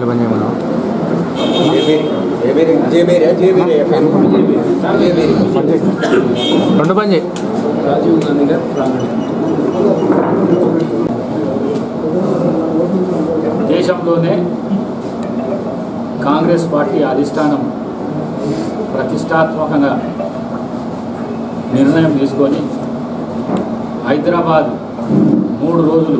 mic పని చేయమను రెండు పని చేయి రాజీవ్ గాంధీ గారు ప్రాంగణం దేశంలోనే కాంగ్రెస్ పార్టీ అధిష్టానం ప్రతిష్టాత్మకంగా నిర్ణయం తీసుకొని హైదరాబాద్ మూడు రోజులు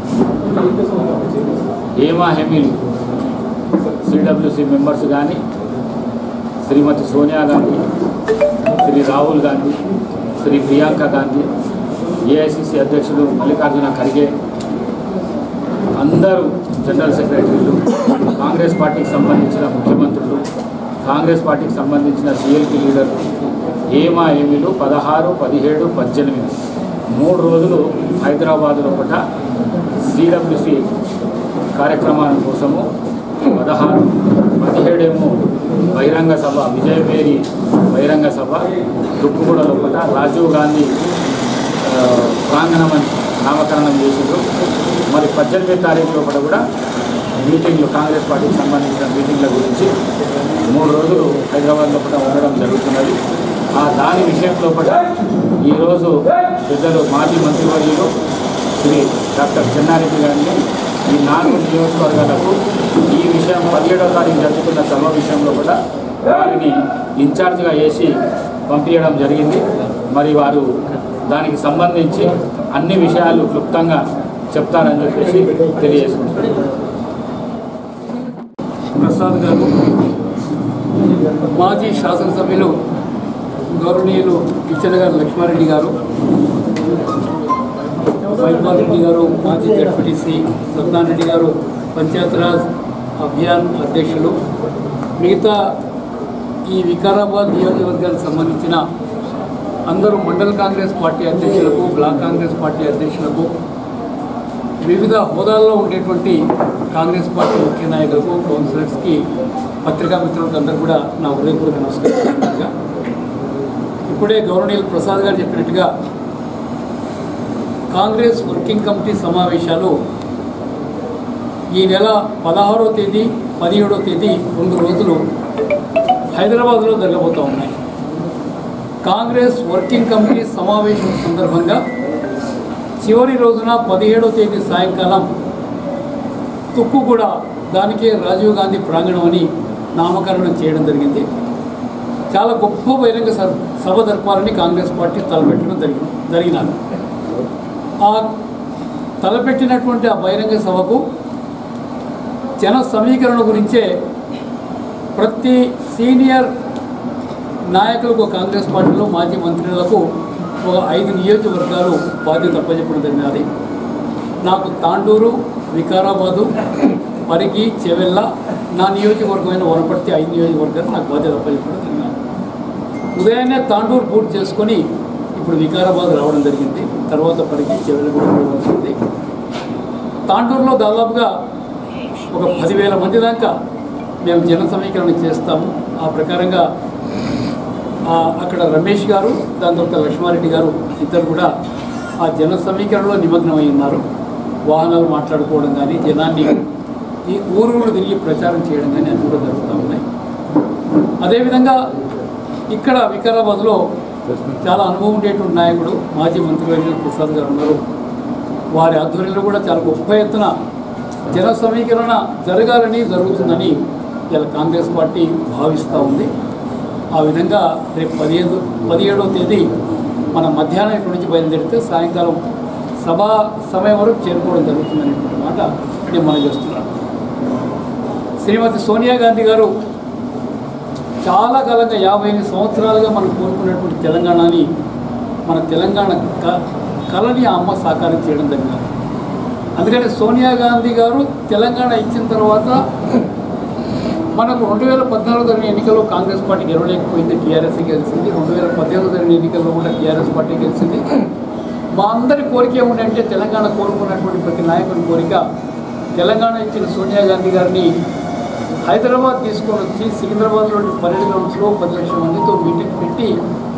హేమా హెమిల్ సిడబ్ల్యూసి మెంబర్స్ కానీ శ్రీమతి సోనియా గాంధీ శ్రీ రాహుల్ గాంధీ శ్రీ ప్రియాంక గాంధీ ఏఐసిసి అధ్యక్షులు మల్లికార్జున ఖర్గే అందరూ జనరల్ సెక్రటరీలు కాంగ్రెస్ పార్టీకి సంబంధించిన ముఖ్యమంత్రులు కాంగ్రెస్ పార్టీకి సంబంధించిన సిఎల్పి లీడర్లు ఏమా ఏమిలు పదహారు పదిహేడు పద్దెనిమిది మూడు రోజులు హైదరాబాద్ లోపల సిడబ్ల్యూసి కార్యక్రమాల కోసము పదహారు పదిహేడేమో బహిరంగ సభ విజయమేరి బహిరంగ సభ తుక్కుగూడ లోపల రాజీవ్ గాంధీ ఆ, ప్రాంగణం అని నామకరణం చేసిండ్రు మరి పద్దెనిమిది తారీఖు లోపల కూడా మీటింగ్లు కాంగ్రెస్ పార్టీకి సంబంధించిన మీటింగ్ల గురించి మూడు రోజులు హైదరాబాద్ లోపల ఉండడం జరుగుతున్నది ఆ దాని విషయం లోపల ఈరోజు పెద్దలు మాజీ మంత్రివర్యులు శ్రీ డాక్టర్ చెన్నారెడ్డి గారిని ఈ నాలుగు నియోజకవర్గాలకు ఈ విషయం పదిహేడవ తారీఖు జరుగుతున్న సభ విషయంలో కూడా వారిని ఇన్ఛార్జ్గా వేసి పంపించడం జరిగింది మరి వారు దానికి సంబంధించి అన్ని విషయాలు క్లుప్తంగా చెప్తారని చెప్పేసి తెలియజేసుకుంటున్నారు ప్రసాద్ గారు మాజీ శాసనసభ్యులు గౌరవనీయులు కిషన్ గారు లక్ష్మారెడ్డి గారు వైపాల్ రెడ్డి గారు మాజీ జడ్పీటీసీ సత్యనారాయణ గారు పంచాయతీరాజ్ అభియాన్ అధ్యక్షులు మిగతా ఈ వికారాబాద్ నియోజకవర్గానికి సంబంధించిన అందరూ మండల కాంగ్రెస్ పార్టీ అధ్యక్షులకు బ్లాక్ కాంగ్రెస్ పార్టీ అధ్యక్షులకు వివిధ హోదాల్లో ఉండేటువంటి కాంగ్రెస్ పార్టీ ముఖ్య నాయకులకు కౌన్సిలర్స్కి పత్రికా మిత్రులకు అందరూ కూడా నా హృదయపూర్వక నమస్కారం ఇప్పుడే గౌరవనీయులు ప్రసాద్ గారు చెప్పినట్టుగా కాంగ్రెస్ వర్కింగ్ కమిటీ సమావేశాలు ఈ నెల పదహారో తేదీ పదిహేడో తేదీ రెండు రోజులు హైదరాబాద్లో జరగబోతూ ఉన్నాయి కాంగ్రెస్ వర్కింగ్ కమిటీ సమావేశం సందర్భంగా చివరి రోజున పదిహేడో తేదీ సాయంకాలం తుక్కు కూడా దానికే రాజీవ్ గాంధీ ప్రాంగణం అని నామకరణం చేయడం జరిగింది చాలా గొప్ప బహిరంగ స- సభ జరపాలని కాంగ్రెస్ పార్టీ తలపెట్టడం జరిగింది జరిగినారు ఆ తలపెట్టినటువంటి ఆ బహిరంగ సభకు జన సమీకరణ గురించే ప్రతి సీనియర్ నాయకులకు కాంగ్రెస్ పార్టీలో మాజీ మంత్రులకు ఒక ఐదు నియోజకవర్గాలు బాధ్యత అప్పచెప్పడం జరిగినది నాకు తాండూరు వికారాబాదు పరిగి చెవెల్ల నా నియోజకవర్గమైన వనపర్తి ఐదు నియోజకవర్గాలు నాకు బాధ్యత అప్పచెప్పడం జరిగినది ఉదయాన్నే తాండూరు పూర్తి చేసుకొని ఇప్పుడు వికారాబాద్ రావడం జరిగింది తర్వాత పరిగి చెవెల్ల కూడా పోవాల్సింది తాండూరులో దాదాపుగా ఒక పదివేల మంది దాకా మేము జన సమీకరణ చేస్తాము ఆ ప్రకారంగా ఆ, అక్కడ రమేష్ గారు దాని తర్వాత లక్ష్మారెడ్డి గారు ఇద్దరు కూడా ఆ జన సమీకరణలో నిమగ్నమై ఉన్నారు వాహనాలు మాట్లాడుకోవడం కానీ జనాన్ని ఈ ఊరూరు తిరిగి ప్రచారం చేయడం కానీ అవి కూడా జరుగుతూ ఉన్నాయి అదేవిధంగా ఇక్కడ వికారాబాద్లో చాలా అనుభవం ఉండేటువంటి నాయకుడు మాజీ మంత్రివర్యులు ప్రసాద్ గారు ఉన్నారు వారి ఆధ్వర్యంలో కూడా చాలా గొప్ప ఎత్తున జన సమీకరణ జరగాలని జరుగుతుందని ఇలా కాంగ్రెస్ పార్టీ భావిస్తూ ఉంది ఆ విధంగా రేపు పదిహేను పదిహేడవ తేదీ మన మధ్యాహ్నం ఇక్కడి నుంచి బయలుదేరితే సాయంకాలం సభా సమయం వరకు చేరుకోవడం జరుగుతుందనేటువంటి మాట నేను మనం చేస్తున్నాను శ్రీమతి సోనియా గాంధీ గారు చాలా కాలంగా యాభై ఎనిమిది సంవత్సరాలుగా మనం కోరుకున్నటువంటి తెలంగాణని మన తెలంగాణ క కళని ఆ అమ్మ సాకారం చేయడం జరిగినది అందుకని సోనియా గాంధీ గారు తెలంగాణ ఇచ్చిన తర్వాత మనకు రెండు వేల పద్నాలుగు జరిగిన ఎన్నికల్లో కాంగ్రెస్ పార్టీ గెలవలేకపోయింది టీఆర్ఎస్ గెలిచింది రెండు వేల పద్దెనిమిది జరిగిన ఎన్నికల్లో కూడా టీఆర్ఎస్ పార్టీ గెలిచింది మా అందరి కోరిక ఏముందంటే తెలంగాణ కోరుకున్నటువంటి ప్రతి నాయకుడి కోరిక తెలంగాణ ఇచ్చిన సోనియా గాంధీ గారిని హైదరాబాద్ తీసుకొని వచ్చి సికింద్రాబాద్లోని పన్నెండు గ్రౌండ్స్లో పది లక్షల మందితో మీటింగ్ పెట్టి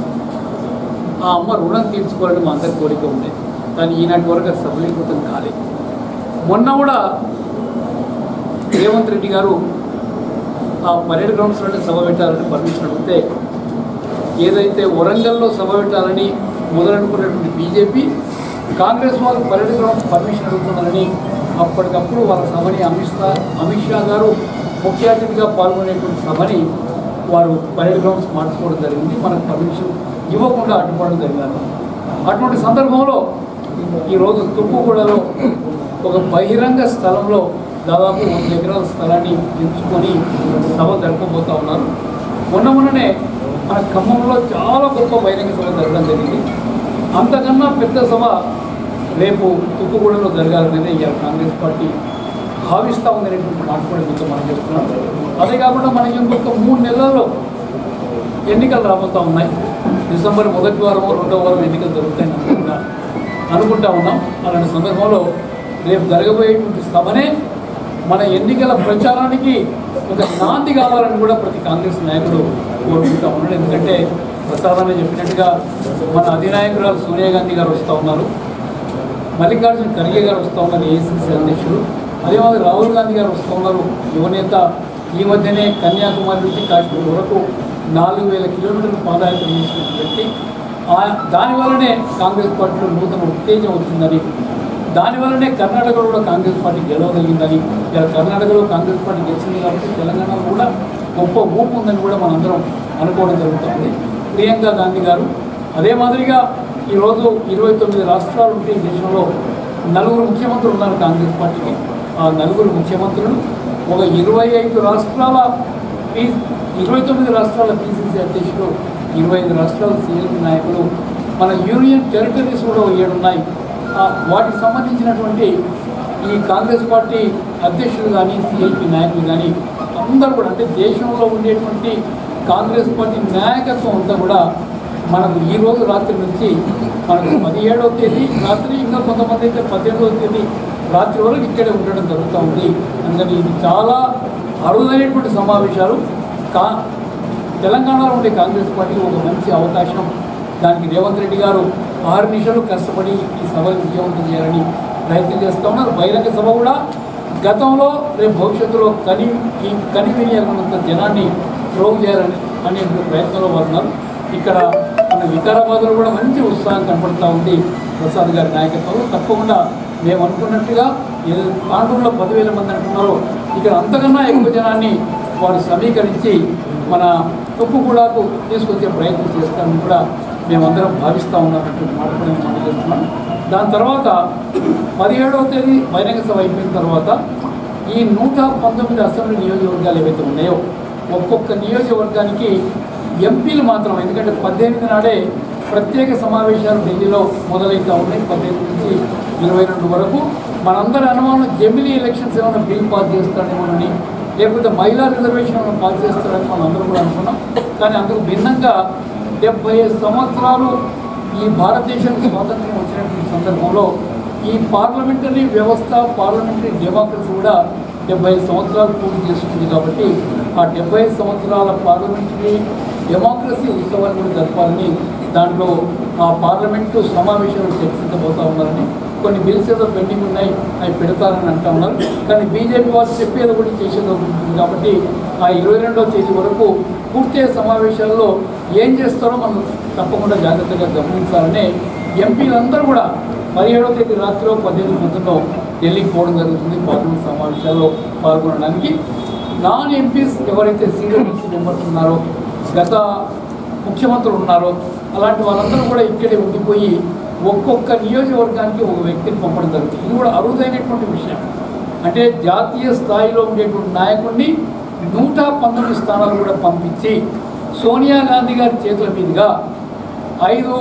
ఆ అమ్మ రుణం తీర్చుకోవాలని మా అందరి కోరిక ఉండేది కానీ ఈనాటి వరకు అది సఫలీకృతం కాలేదు మొన్న కూడా రేవంత్ రెడ్డి గారు ఆ పరేడ్ గ్రౌండ్స్లోనే సభ పెట్టాలని పర్మిషన్ అడిగితే ఏదైతే వరంగల్లో సభ పెట్టాలని మొదలనుకున్నటువంటి బీజేపీ కాంగ్రెస్ వాళ్ళు పరేడ్ గ్రౌండ్ పర్మిషన్ అడుగుతున్నారని అప్పటికప్పుడు వాళ్ళ సభని అమిత్ షా అమిత్ షా గారు ముఖ్య అతిథిగా పాల్గొనేటువంటి సభని వారు పరేడ్ గ్రౌండ్స్ మార్చుకోవడం జరిగింది మనకు పర్మిషన్ ఇవ్వకుండా అడ్డుపడడం జరిగింది అటువంటి సందర్భంలో ఈరోజు తుక్కుగూడలో ఒక బహిరంగ స్థలంలో దాదాపు వంద ఎకరాల స్థలాన్ని ఎంచుకొని సభ జరపబోతా ఉన్నారు మొన్న మొన్ననే మన ఖమ్మంలో చాలా గొప్ప బహిరంగ సభ జరగడం జరిగింది అంతకన్నా పెద్ద సభ రేపు తుక్కుగూడలో జరగాలనేది ఇవాళ కాంగ్రెస్ పార్టీ భావిస్తూ ఉందనేటువంటి మాట కూడా మీతో మనం చెప్తున్నాం అదే కాకుండా మనకి ఇంకొక మూడు నెలల్లో ఎన్నికలు రాబోతూ ఉన్నాయి డిసెంబర్ మొదటి వారం రెండో వారం ఎన్నికలు జరుగుతాయని అనుకుంటా అనుకుంటా ఉన్నాం అలాంటి సందర్భంలో రేపు జరగబోయేటువంటి సభనే మన ఎన్నికల ప్రచారానికి ఒక నాంది కావాలని కూడా ప్రతి కాంగ్రెస్ నాయకుడు కోరుకుంటా ఉన్నాడు ఎందుకంటే ప్రసాదాన్ని చెప్పినట్టుగా మన అధినాయకురాలు సోనియా గాంధీ గారు వస్తూ ఉన్నారు మల్లికార్జున ఖర్గే గారు వస్తూ ఉన్నారు ఏఐసిసి అధ్యక్షుడు అదే మాదిరి రాహుల్ గాంధీ గారు వస్తూ ఉన్నారు యువనేత ఈ మధ్యనే కన్యాకుమారి నుంచి కాశ్మీర్ వరకు నాలుగు వేల కిలోమీటర్లు పాదయాత్ర చేసినటువంటి వ్యక్తి ఆ- దానివల్లనే కాంగ్రెస్ పార్టీలో నూతన ఉత్తేజం వచ్చిందని దానివల్లనే కర్ణాటకలో కూడా కాంగ్రెస్ పార్టీ గెలవగలిగిందని ఇలా కర్ణాటకలో కాంగ్రెస్ పార్టీ గెలిచింది కాబట్టి తెలంగాణలో కూడా గొప్ప ఊపు ఉందని కూడా మనందరం అనుకోవడం జరుగుతుంది ప్రియాంక గాంధీ గారు అదే మాదిరిగా ఈరోజు ఇరవై తొమ్మిది రాష్ట్రాలు ఉంటే ఈ దేశంలో నలుగురు ముఖ్యమంత్రులు ఉన్నారు కాంగ్రెస్ పార్టీకి ఆ నలుగురు ముఖ్యమంత్రులు ఒక ఇరవై ఐదు రాష్ట్రాల పీ ఇరవై తొమ్మిది రాష్ట్రాల పీసీసీ అధ్యక్షులు ఇరవై ఐదు రాష్ట్రాల సీఎల్పీ నాయకులు మన యూనియన్ టెరిటరీస్ కూడా ఒక ఏడు ఉన్నాయి ఆ వాటికి సంబంధించినటువంటి ఈ కాంగ్రెస్ పార్టీ అధ్యక్షులు కానీ సిఎల్పి నాయకులు కానీ అందరూ కూడా అంటే దేశంలో ఉండేటువంటి కాంగ్రెస్ పార్టీ నాయకత్వం అంతా కూడా మనకు ఈ రోజు రాత్రి నుంచి మనకు పదిహేడవ తేదీ రాత్రి ఇంకా కొంతమంది అయితే పద్దెనిమిదవ తేదీ రాత్రి వరకు ఇక్కడే ఉండడం జరుగుతూ ఉంది అందుకని ఇది చాలా అరుదైనటువంటి సమావేశాలు కా తెలంగాణలో ఉండే కాంగ్రెస్ పార్టీకి ఒక మంచి అవకాశం దానికి రేవంత్ రెడ్డి గారు ఆరు నిమిషాలు కష్టపడి ఈ సభలు విజయవంతం చేయాలని ప్రయత్నం చేస్తూ ఉన్నారు బహిరంగ సభ కూడా గతంలో రేపు భవిష్యత్తులో కని ఈ కని వినియోగంత జనాన్ని ప్రోగు చేయాలని అనే ప్రయత్నంలో వారు ఉన్నారు ఇక్కడ మన వికారాబాద్లో కూడా మంచి ఉత్సాహం కనపడుతూ ఉంది ప్రసాద్ గారి నాయకత్వంలో తప్పకుండా మేము అనుకున్నట్టుగా ఏదో తాండూరులో పదివేల మంది అంటున్నారో ఇక్కడ అంతకన్నా ఎక్కువ జనాన్ని వారు సమీకరించి మన తుప్పుగూడకు తీసుకొచ్చే ప్రయత్నం చేస్తామని కూడా మేమందరం భావిస్తూ ఉన్నారన్నటువంటి మాట కూడా నేను మనం చేస్తున్నాను దాని తర్వాత పదిహేడవ తేదీ బహిరంగ సభ అయిపోయిన తర్వాత ఈ నూట పంతొమ్మిది అసెంబ్లీ నియోజకవర్గాలు ఏవైతే ఉన్నాయో ఒక్కొక్క నియోజకవర్గానికి ఎంపీలు మాత్రం ఎందుకంటే పద్దెనిమిది నాడే ప్రత్యేక సమావేశాలు ఢిల్లీలో మొదలవుతూ ఉన్నాయి పద్దెనిమిది నుంచి ఇరవై రెండు వరకు మనందరి అనుమానం జమిలీ ఎలక్షన్స్ ఏమైనా బిల్ పాస్ చేస్తాడేమోనని లేకపోతే మహిళా రిజర్వేషన్ ఏమైనా పాస్ చేస్తారని మనం అందరం కూడా అనుకున్నాం కానీ అందుకు భిన్నంగా డెబ్బై ఐదు సంవత్సరాలు ఈ భారతదేశానికి స్వాతంత్రం వచ్చినటువంటి సందర్భంలో ఈ పార్లమెంటరీ వ్యవస్థ పార్లమెంటరీ డెమోక్రసీ కూడా డెబ్బై ఐదు సంవత్సరాలు పూర్తి చేసుకుంది కాబట్టి ఆ డెబ్బై ఐదు సంవత్సరాల పార్లమెంటరీ డెమోక్రసీ ఉత్సవాన్ని కూడా జరపాలని దాంట్లో ఆ పార్లమెంటు సమావేశాలు చర్చించబోతా ఉన్నారని కొన్ని బిల్స్ ఏదో పెండింగ్ ఉన్నాయి అవి పెడతారని అంటా ఉన్నారు కానీ బీజేపీ వాళ్ళు చెప్పేది కూడా చేసేది ఒకటి ఉంటుంది కాబట్టి ఆ ఇరవై రెండవ తేదీ వరకు పూర్తి సమావేశాల్లో ఏం చేస్తారో మనం తప్పకుండా జాగ్రత్తగా గమనించాలని ఎంపీలందరూ కూడా పదిహేడవ తేదీ రాత్రి పద్దెనిమిది పొద్దున్నో ఢిల్లీకి పోవడం జరుగుతుంది పార్లమెంట్ సమావేశాల్లో పాల్గొనడానికి నాన్ ఎంపీస్ ఎవరైతే సీడబ్ల్యూసీ మెంబర్స్ ఉన్నారో గత ముఖ్యమంత్రులు ఉన్నారో అలాంటి వాళ్ళందరూ కూడా ఇక్కడే ఉండిపోయి ఒక్కొక్క నియోజకవర్గానికి ఒక వ్యక్తిని పంపడం జరుగుతుంది ఇది కూడా అరుదైనటువంటి విషయం అంటే జాతీయ స్థాయిలో ఉండేటువంటి నాయకుడిని నూట పంతొమ్మిది స్థానాలు కూడా పంపించి సోనియా గాంధీ గారి చేతుల మీదుగా ఐదు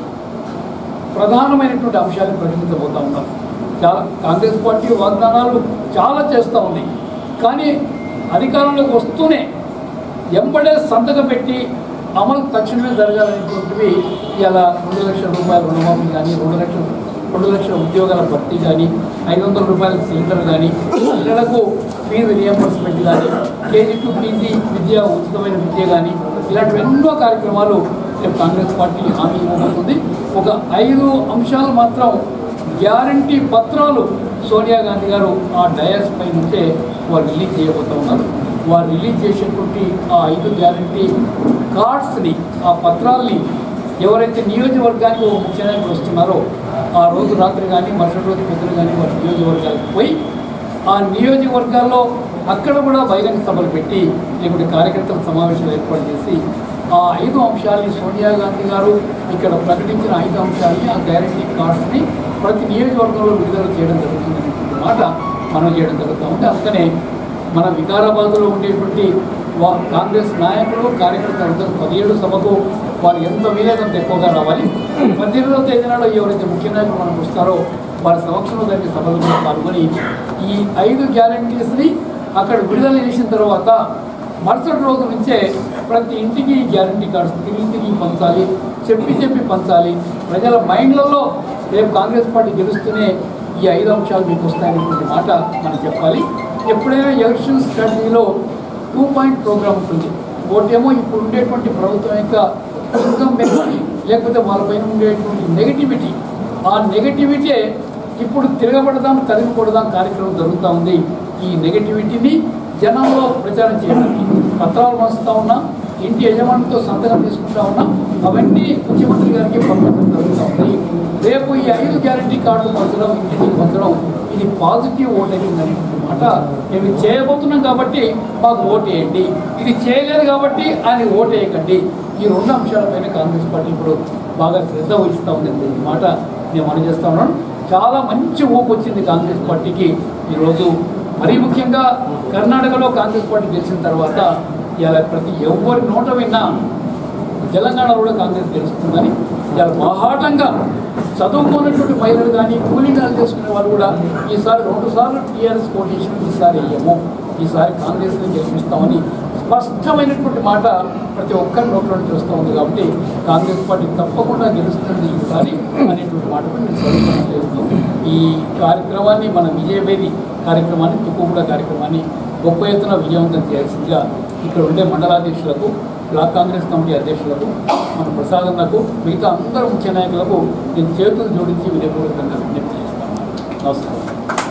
ప్రధానమైనటువంటి అంశాలను ప్రకటించబోతా ఉన్నారు చాలా కాంగ్రెస్ పార్టీ వాగ్దానాలు చాలా చేస్తూ ఉన్నాయి కానీ అధికారంలోకి వస్తూనే ఎంబడే సంతకం పెట్టి అమలు తక్షణమే జరగాలనేటువంటివి ఇలా రెండు లక్షల రూపాయల రుణమాఫీ కానీ రెండు లక్షల రెండు లక్షల ఉద్యోగాల భర్తీ కానీ ఐదు వందల రూపాయల సిలిండర్ కానీ పిల్లలకు ఫీజు రియంబర్స్మెంట్ కానీ కేజీ టు పీజీ విద్య ఉచితమైన విద్య కానీ ఇలాంటి ఎన్నో కార్యక్రమాలు రేపు కాంగ్రెస్ పార్టీ హామీ ఇవ్వబోతుంది ఒక ఐదు అంశాలు మాత్రం గ్యారంటీ పత్రాలు సోనియా గాంధీ గారు ఆ డయాస్ పై నుంచే వారు రిలీజ్ చేయబోతా ఉన్నారు వారు రిలీజ్ చేసేటువంటి ఆ ఐదు గ్యారంటీ కార్డ్స్ని ఆ పత్రాల్ని ఎవరైతే నియోజకవర్గానికి ఒక ముఖ్య నాయకులు వస్తున్నారో ఆ రోజు రాత్రి కానీ మరుసటి రోజు పొద్దున కానీ వారి నియోజకవర్గాలకు పోయి ఆ నియోజకవర్గాల్లో అక్కడ కూడా బహిరంగ సభలు పెట్టి లేకుంటే కార్యకర్తల సమావేశాలు ఏర్పాటు చేసి ఆ ఐదు అంశాలని సోనియా గాంధీ గారు ఇక్కడ ప్రకటించిన ఐదు అంశాలని ఆ గ్యారంటీ కార్డ్స్ని ప్రతి నియోజకవర్గంలో విడుదల చేయడం జరుగుతుందనేటువంటి మాట మనం చేయడం జరుగుతూ ఉంది అందుకనే మన వికారాబాద్లో ఉండేటువంటి వా కాంగ్రెస్ నాయకులు కార్యకర్తలు అందరూ పదిహేడు సభకు వారు ఎంత వీలైనంత ఎక్కువగా రావాలి పద్దెనిమిదవ తేదీ నాడు ఎవరైతే ముఖ్య నాయకులు మనకు వస్తారో వారి సమక్షంలో జరిగే సభలో కూడా పాల్గొని ఈ ఐదు గ్యారంటీస్ని అక్కడ విడుదల చేసిన తర్వాత మరుసటి రోజు నుంచే ప్రతి ఇంటికి గ్యారంటీ కార్డ్స్ ఇంటికి పంచాలి చెప్పి చెప్పి పంచాలి ప్రజల మైండ్లలో రేపు కాంగ్రెస్ పార్టీ గెలుస్తూనే ఈ ఐదు అంశాలు మీకు వస్తాయనేటువంటి మాట మనం చెప్పాలి ఎప్పుడైనా ఎలక్షన్ స్ట్రాటజీలో టూ పాయింట్ ప్రోగ్రామ్ ఉంటుంది ఒకటేమో ఇప్పుడు ఉండేటువంటి ప్రభుత్వం యొక్క ఇన్కమ్ బెనిఫిట్ లేకపోతే వాళ్ళపైన ఉండేటువంటి నెగటివిటీ ఆ నెగటివిటీ ఇప్పుడు తిరగబడదాం తరిమి కొడదాం కార్యక్రమం జరుగుతూ ఉంది ఈ నెగటివిటీని జనంలో ప్రచారం చేయడానికి పత్రాలు పంచుతా ఉన్నాం ఇంటి యజమానితో సంతకం తీసుకుంటా ఉన్నాం అవన్నీ ముఖ్యమంత్రి గారికి పంపడం జరుగుతూ ఉంది రేపు ఈ ఐదు గ్యారంటీ కార్డులు పంచడం ఇంటికి పంచడం ఇది పాజిటివ్ ఓట్ అయిందనేటువంటి మాట మేము చేయబోతున్నాం కాబట్టి మాకు ఓటు వేయండి ఇది చేయలేదు కాబట్టి ఆయన ఓటు వేయకండి ఈ రెండు అంశాలపైన కాంగ్రెస్ పార్టీ ఇప్పుడు బాగా శ్రద్ధ వహిస్తూ ఉంది అనేటువంటి మాట నేను మనం చేస్తా ఉన్నాను చాలా మంచి ఊపు వచ్చింది కాంగ్రెస్ పార్టీకి ఈరోజు మరీ ముఖ్యంగా కర్ణాటకలో కాంగ్రెస్ పార్టీ గెలిచిన తర్వాత ఇలా ప్రతి ఎవరి నోట విన్నా తెలంగాణ కూడా కాంగ్రెస్ గెలుస్తుందని ఇలా బాహాటంగా చదువుకున్నటువంటి మహిళలు కానీ కూలీనాలు చేసుకునే వాళ్ళు కూడా ఈసారి రెండు సార్లు టీఆర్ఎస్ కోటేషన్ ఈసారి వేయము ఈసారి కాంగ్రెస్ని గెలిపిస్తామని స్పష్టమైనటువంటి మాట ప్రతి ఒక్కరి నోట్లో నుంచి వస్తూ ఉంది కాబట్టి కాంగ్రెస్ పార్టీ తప్పకుండా గెలుస్తుంది ఈసారి అనేటువంటి మాట కూడా నేను సర్వీస్ చేస్తూ ఈ కార్యక్రమాన్ని మన విజయవేది కార్యక్రమాన్ని తుక్కుగూడ కార్యక్రమాన్ని గొప్ప ఎత్తున విజయవంతం చేయాల్సిందిగా ఇక్కడ ఉండే మండలాధ్యక్షులకు బ్లాక్ కాంగ్రెస్ కమిటీ అధ్యక్షులకు మన ప్రసాదన్నకు మిగతా అందరు ముఖ్య నాయకులకు నేను చేతులు జోడించి వినయపూర్వకంగా విజ్ఞప్తి చేస్తాను నమస్కారం